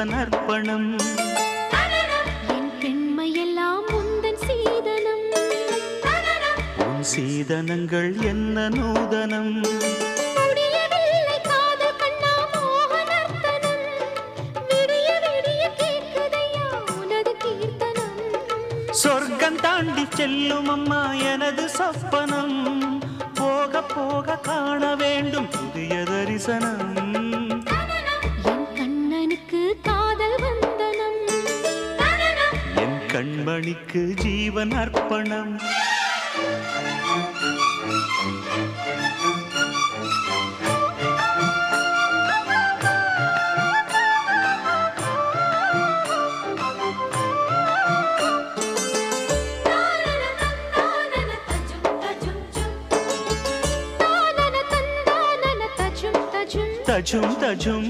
ஜீவன் அர்ப்பணம் என் பெண்மையெல்லாம் உந்தன் சீதனம் உன் சீதனங்கள் என்ன நூதனம் முடியவில்லை காதல் கண்ணா மோகனர்த்தனம் விடிய விடிய கேட்குதையா உனது கீர்த்தனம் சொர்க்கம் தாண்டி செல்லும் அம்மா எனது சொப்பனம் போக போக காண வேண்டும் புதிய தரிசனம் என் கண்ணனுக்கு காதல் வந்தனம் என் கண்மணிக்கு ஜீவன் அர்ப்பணம் தானன தந்தானன தஜும் தஜும் தஜும் தஜும்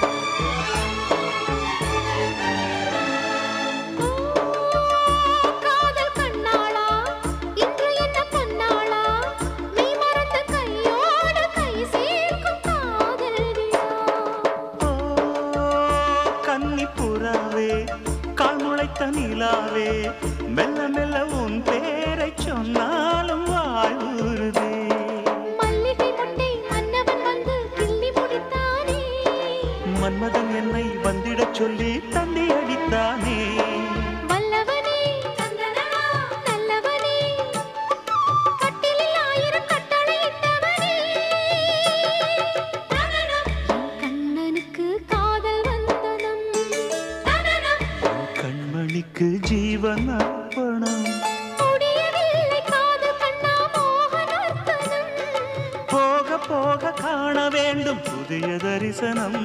ஓ, காதல் கண்ணாளா இன்று என்ன பொன்னாளா மெய் மறந்த கையோடு கை சேர்க்கும் காதல் விழா ஓ கன்னி புறாவே கால் முளைத்த நிலாவே மெல்ல மெல்ல உன் பேரை சொன்னாலும் வாய் ஊறுதே மல்லிகை முட்டை மன்னவன் வந்து கிள்ளி முடித்தானே மன்மதன் என்னை வந்திடச் சொல்லி தந்தி அடித்தானே வல்லவனே நல்லவனே கட்டிலில் ஆயிரம் கட்டளையிட்டவனே என் கண்ணனுக்கு காதல் வந்தனம் கண்மணிக்கு ஜீவன் அர்ப்பணம் முடியவில்லை காதல் கண்ணா மோகனர்த்தனம் போக போக காண வேண்டும் புதிய தரிசனம்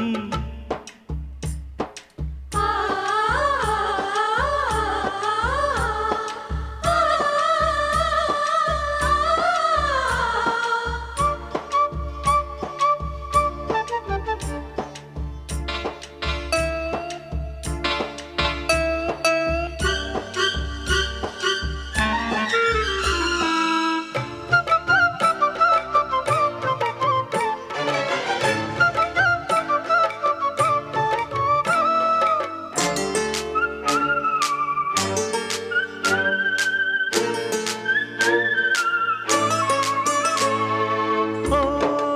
ஓ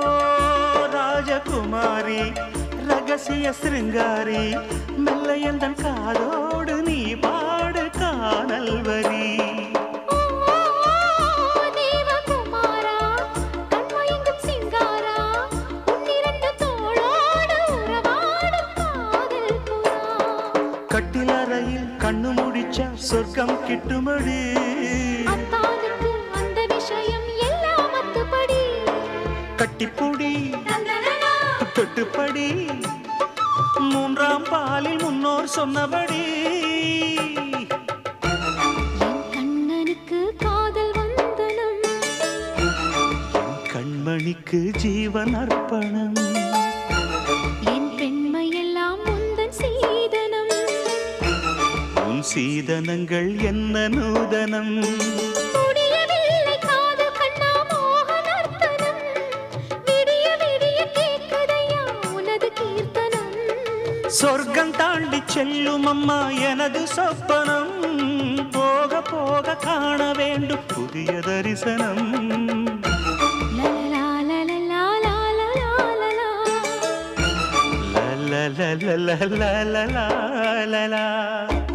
ராஜகுமாரி ரகசிய சிருங்காரி மெல்ல எந்தன் காதோடு நீ பாடு காணல் வரி ஓ தேவகுமாரா கண்மயங்கும் சிங்காரா உன்னிரண்டு தோளோடு உறவாடும் காதல் புறா கட்டிலறையில் கண்ணு முடிச்சா சொர்க்கம் கிட்டுமடி அத்தானுக்கு அந்த விஷயம் எல்லாம் அத்துப்படி கட்டிப்புடி தொட்டுப்படி மூன்றாம் பாலில் முன்னோர் சொன்னபடி என் கண்ணனுக்கு காதல் வந்தனம் கண்மணிக்கு ஜீவன் அர்ப்பணம் என் பெண்மையெல்லாம் முந்தன் சீதனம் உன் சீதனங்கள் என்ன நூதனம் முடியவில்லை காதல் கண்ணா மோகனர்த்தனம் விடிய விடிய கேட்குதையா உனது கீர்த்தனம் சொர்க்கம் தாண்டி செல்லும் அம்மா எனது சொப்பனம் போக போக காண வேண்டும் புதிய தரிசனம் லலலா லலலா லாலலா la la la la la la la la la